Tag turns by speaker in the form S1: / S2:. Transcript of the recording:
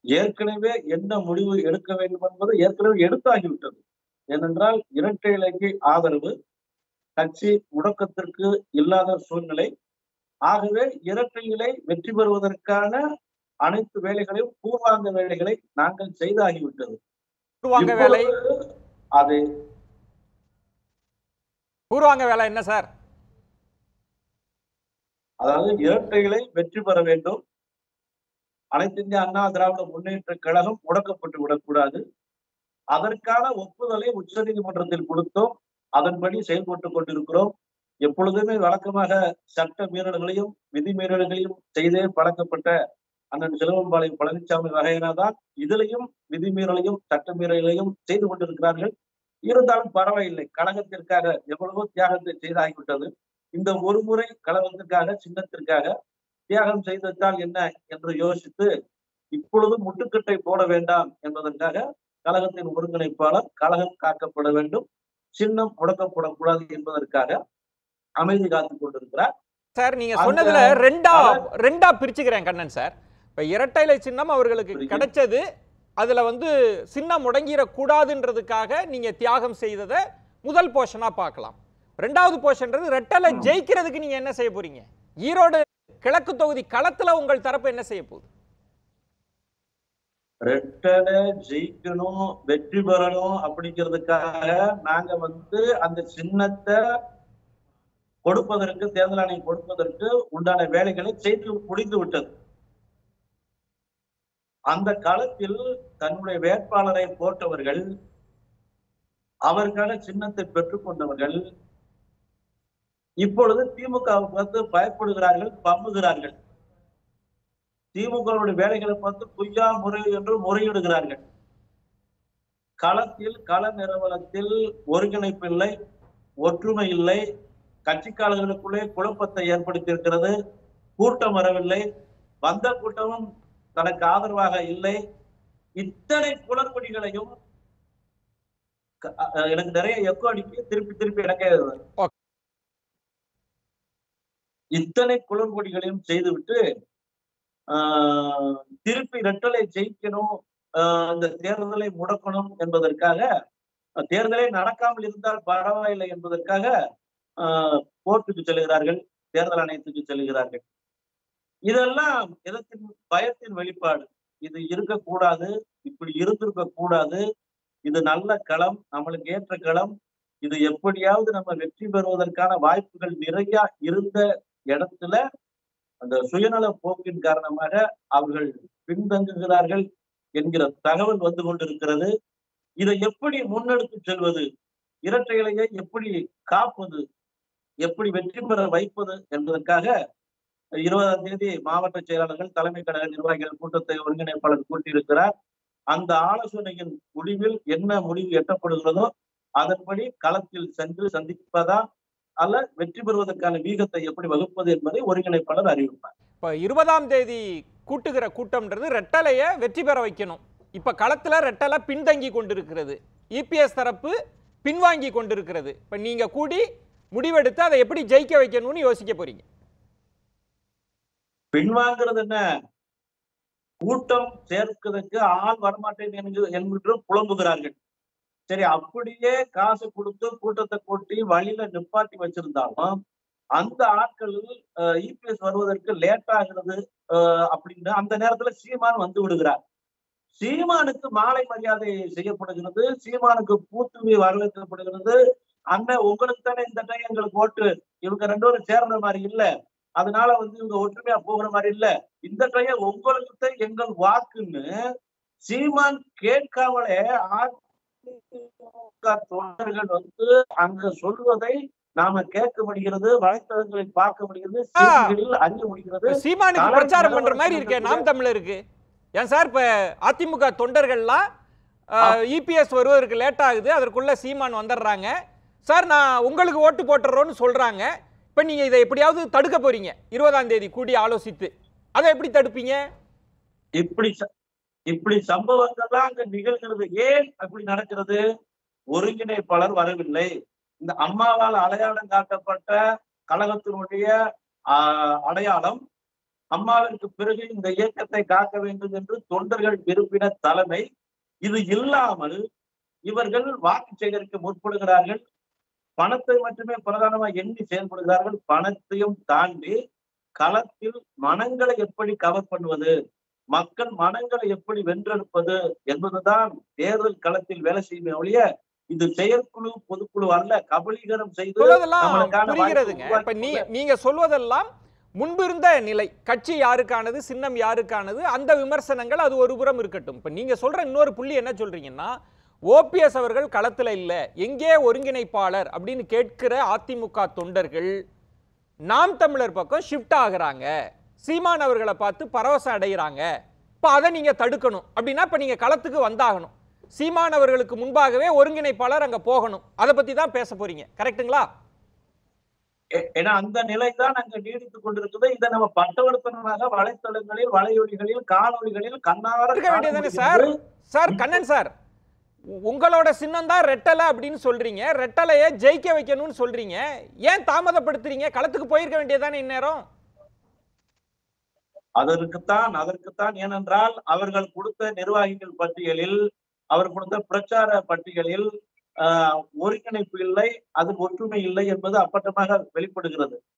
S1: ஏற்கனவே என்ன முடிவு எடுக்க வேண்டும் என்பது ஏற்கனவே எடுத்தாகிவிட்டது ஏனென்றால் இரட்டை இலைக்கு ஆதரவு கட்சி முடக்கத்திற்கு இல்லாத சூழ்நிலை ஆகவே இரட்டை இலை வெற்றி பெறுவதற்கான அனைத்து வேலைகளையும் பூர்வாங்க வேலைகளை நாங்கள் செய்தாகிவிட்டது
S2: பூர்வாங்க வேலை
S1: இப்பொழுது அது
S2: பூர்வாங்க வேலை என்ன சார்
S1: அதாவது இரட்டை இலை வெற்றி பெற வேண்டும் அனைத்து இந்திய அண்ணா திராவிட முன்னேற்ற கழகம் முடக்கப்பட்டு விடக்கூடாது அதற்கான ஒப்புதலை உச்சநீதிமன்றத்தில் கொடுத்தோம் அதன்படி செயல்பட்டு கொண்டிருக்கிறோம் எப்பொழுதுமே வழக்கமாக சட்ட மீறல்களையும் விதிமீறல்களையும் செய்தே பழக்கப்பட்ட அண்ணன் சிலவம்பாளையம் பழனிசாமி வகையினர்தான் இதிலையும் விதிமீறலையும் சட்ட மீறலையும் செய்து கொண்டிருக்கிறார்கள் இருந்தாலும் பரவாயில்லை கழகத்திற்காக எவ்வளவோ தியாகத்தை செய்தாகிவிட்டது இந்த ஒரு முறை கழகத்திற்காக சின்னத்திற்காக தியாகம் செய்ததால் என்ன என்று யோசித்து இப்பொழுதும் முட்டுக்கட்டை போட வேண்டாம் என்பதற்காக கழகத்தின் ஒருங்கிணைப்பாளர் கழகம் காக்கப்பட வேண்டும் சின்னம் முடக்கப்படக்கூடாது என்பதற்காக அமைதி காத்துக் கொண்டிருக்கிறார்
S2: சார் நீங்க
S1: அந்த-
S2: சொன்னதுல ரெண்டா ரெண்டா பிரிச்சுக்கிறேன் கண்ணன் சார் இப்ப இரட்டை இலை சின்னம் அவர்களுக்கு
S1: புரியுது.
S2: கிடைச்சது அதுல வந்து சின்னம் முடங்கிடக்கூடாதுன்றதுக்காக நீங்க தியாகம் செய்ததை முதல் போர்ஷனா பார்க்கலாம் ரெண்டாவது போர்ஷன்றது ரெட்டலை ஜெயிக்கிறதுக்கு நீங்க என்ன செய்ய போறீங்க ஈரோடு கிழக்கு தொகுதி களத்துல உங்கள் தரப்பு என்ன செய்ய போகுது
S1: ரெட்டலை ஜெயிக்கணும் வெற்றி பெறணும் அப்படிங்கிறதுக்காக நாங்க வந்து அந்த சின்னத்தை கொடுப்பதற்கு தேர்தல் ஆணையம் கொடுப்பதற்கு உண்டான வேலைகளை செய்து முடிந்து விட்டது அந்த களத்தில் தன்னுடைய வேட்பாளரை போட்டவர்கள் அவருக்கான சின்னத்தை பெற்றுக்கொண்டவர்கள் இப்பொழுது திமுகவுக்கு வந்து பயப்படுகிறார்கள் பம்புகிறார்கள் திமுகவுடைய வேலைகளை பார்த்து பொய்யா முறை என்று முறையிடுகிறார்கள் களத்தில் கள நிறுவனத்தில் ஒருங்கிணைப்பு இல்லை ஒற்றுமை இல்லை கட்சிக்காரர்களுக்குள்ளே குழப்பத்தை ஏற்படுத்தி இருக்கிறது கூட்டம் வரவில்லை வந்த கூட்டமும் தனக்கு ஆதரவாக இல்லை இத்தனை குளறுபடிகளையும் க- அஹ் எனக்கு நிறைய எக்கோ அடிக்கு திருப்பி திருப்பி எனக்கே
S2: Okay.
S1: இத்தனை குளறுபடிகளையும் செய்துவிட்டு ஆஹ் திருப்பி ரெட்டலை ஜெயிக்கணும் ஆஹ் இந்த தேர்தலை முடக்கணும் என்பதற்காக அஹ் தேர்தலே நடக்காமல் இருந்தால் பரவாயில்லை என்பதற்காக ஆஹ் கோர்ட்டுக்கு செல்கிறார்கள் தேர்தல் ஆணையத்துக்கு செல்கிறார்கள் இதெல்லாம் எதத்தின் பயத்தின் வெளிப்பாடு இது இருக்கக்கூடாது இப்படி இருந்திருக்க கூடாது இது நல்ல களம் நம்மளுக்கு ஏற்ற களம் இது எப்படியாவது நம்ம வெற்றி பெறுவதற்கான வாய்ப்புகள் நிறைய இருந்த இடத்துல அந்த சுயநல போக்கின் காரணமாக அவர்கள் பின்தங்குகிறார்கள் என்கிற தகவல் வந்து கொண்டிருக்கிறது இதை எப்படி முன்னெடுத்து செல்வது இரட்டை இலையை எப்படி காப்பது எப்படி வெற்றி பெற வைப்பது என்பதற்காக இருபதாம் தேதி மாவட்ட செயலாளர்கள் தலைமை கழக நிர்வாகிகள் கூட்டத்தை ஒருங்கிணைப்பாளர் கூட்டியிருக்கிறார் அந்த ஆலோசனையின் முடிவில் என்ன முடிவு எட்டப்படுகிறதோ அதன்படி களத்தில் சென்று சந்திப்பதா அல்ல வெற்றி பெறுவதற்கான வீகத்தை எப்படி வகுப்பது என்பதை ஒருங்கிணைப்பாளர் அறிவிப்பார்
S2: இப்ப இருபதாம் தேதி கூட்டுகிற கூட்டம்ன்றது ரெட்டலைய வெற்றி பெற வைக்கணும் இப்ப களத்துல ரெட்டலை பின்தங்கி கொண்டிருக்கிறது இபிஎஸ் தரப்பு பின்வாங்கி கொண்டிருக்கிறது இப்ப நீங்க கூடி முடிவெடுத்து அதை எப்படி ஜெயிக்க வைக்கணும்னு யோசிக்க போறீங்க
S1: பின்வாங்கிறது என்ன கூட்டம் சேர்க்கிறதுக்கு ஆள் வரமாட்டேன் என்கு- என்று புலம்புகிறார்கள் சரி அப்படியே காசு கொடுத்து கூட்டத்தை கூட்டி வழியில நிப்பாட்டி வச்சிருந்தாலும் அந்த ஆட்கள் இபிஎஸ் வருவதற்கு லேட் ஆகிறது அஹ், அப்படின்னு அந்த நேரத்துல சீமான் வந்து விடுகிறார் சீமானுக்கு மாலை மரியாதை செய்யப்படுகிறது சீமானுக்கு பூத்துவி வரவேற்கப்படுகிறது அண்ணன் உங்களுக்கு தானே இந்த டைம் எங்களுக்கு ஓட்டு இவங்க ரெண்டு பேரும் சேர்ற மாதிரி இல்ல அதனால வந்து இவங்க ஒற்றுமையா போகிற மாதிரி இல்ல இந்த டைம் உங்களுக்கு தான் எங்கள் வாக்குன்னு சீமான் கேட்காமலே அதிமுக தொண்டர்கள் வந்து அங்க சொல்வதை நாம கேட்க முடிகிறது வலைத்தளங்களில் பார்க்க முடிகிறது செய்திகளில் அறிய முடிகிறது
S2: சீமானுக்கு
S1: கள
S2: பிரச்சாரம் பண்ற மாதிரி இருக்கே
S1: நிலவரத்தில்
S2: நாம் தமிழருக்கு ஏன் சார் இப்ப அதிமுக தொண்டர்கள்லாம் இபிஎஸ் வருவதற்கு லேட் ஆகுது அதற்குள்ள சீமான் வந்துடுறாங்க சார் நான் உங்களுக்கு ஓட்டு போட்டுறோன்னு சொல்றாங்க இப்ப நீங்க இதை எப்படியாவது தடுக்க போறீங்க இருபதாம் தேதி கூடி ஆலோசித்து அதை எப்படி தடுப்பீங்க
S1: இப்படி ச- இப்படி சம்பவங்கள்லாம் அங்க நிகழ்கிறது ஏன் அப்படி நடக்கிறது ஒருங்கிணைப்பாளர் வரவில்லை இந்த அம்மாவால் அடையாளம் காட்டப்பட்ட கழகத்தினுடைய ஆஹ், அடையாளம் அம்மாவிற்கு பிறகு இந்த இயக்கத்தை காக்க வேண்டும் என்று தொண்டர்கள் விரும்பின தலைமை இது இல்லாமல் இவர்கள் வாக்கு சேகரிக்க முற்படுகிறார்கள் பணத்தை மட்டுமே பிரதானமா எண்ணி செயல்படுகிறார்கள் பணத்தையும் தாண்டி களத்தில் மனங்களை எப்படி கவர் பண்ணுவது மக்கள் மனங்களை எப்படி வென்றெடுப்பது என்பதுதான் தேர்தல் களத்தில் வேலை செய்யும் ஒழிய இது செயற்குழு பொதுக்குழு அல்ல கபலீகரம் செய்து
S2: சொல்வதெல்லாம்
S1: நம்மளுக்கான வாய்ப்பு
S2: புரிகிறதுங்க இப்ப
S1: உருவாக்கி
S2: நீ நீங்க சொல்வதெல்லாம் முன்பிருந்த நிலை கட்சி யாருக்கானது சின்னம் யாருக்கானது அந்த விமர்சனங்கள் அது ஒரு புறம் இருக்கட்டும் இப்ப நீங்க சொல்ற இன்னொரு புள்ளி என்ன சொல்றீங்கன்னா ஓபிஎஸ் அவர்கள் களத்துல இல்ல எங்கே ஒருங்கிணைப்பாளர் அப்படின்னு கேட்கிற அதிமுக தொண்டர்கள் நாம் தமிழர் பக்கம் ஷிஃப்ட் ஆகுறாங்க சீமான் அவர்களை பார்த்து பரவசம் அடைகிறாங்க இப்போ அதை நீங்க தடுக்கணும் அப்படின்னா இப்ப நீங்க களத்துக்கு வந்தாகணும் சீமான் அவர்களுக்கு முன்பாகவே ஒருங்கிணைப்பாளர் அங்க போகணும் அதை பத்தி தான் பேச போறீங்க கரெக்ட்டுங்களா
S1: ஏ- ஏன்னா அந்த நிலை தான் அங்க நீடித்துக் கொண்டிருக்குது இதை நம்ம பட்டவர்த்தனமாக வலைத்தளங்களில் வலையொலிகளில் காணொலிகளில் கண்ணார
S2: இருக்க
S1: காண
S2: வேண்டியதுதானே
S1: முடிகிறது.
S2: சார் சார் கண்ணன் சார் உ- உங்களோட சின்னம் தான் ரெட்டலை அப்படின்னு சொல்றீங்க ரெட்டலையை ஜெயிக்க வைக்கணும்னு சொல்றீங்க ஏன் தாமதப்படுத்துறீங்க களத்துக்கு போயிருக்க வேண்டியதானே இந்நேரம்
S1: அதற்குத்தான் அதற்குத்தான் ஏனென்றால் அவர்கள் கொடுத்த நிர்வாகிகள் பட்டியலில் அவர் கொடுத்த பிரச்சார பட்டியலில் ஆஹ், ஒருங்கிணைப்பு இல்லை அதில் ஒற்றுமை இல்லை என்பது அப்பட்டமாக வெளிப்படுகிறது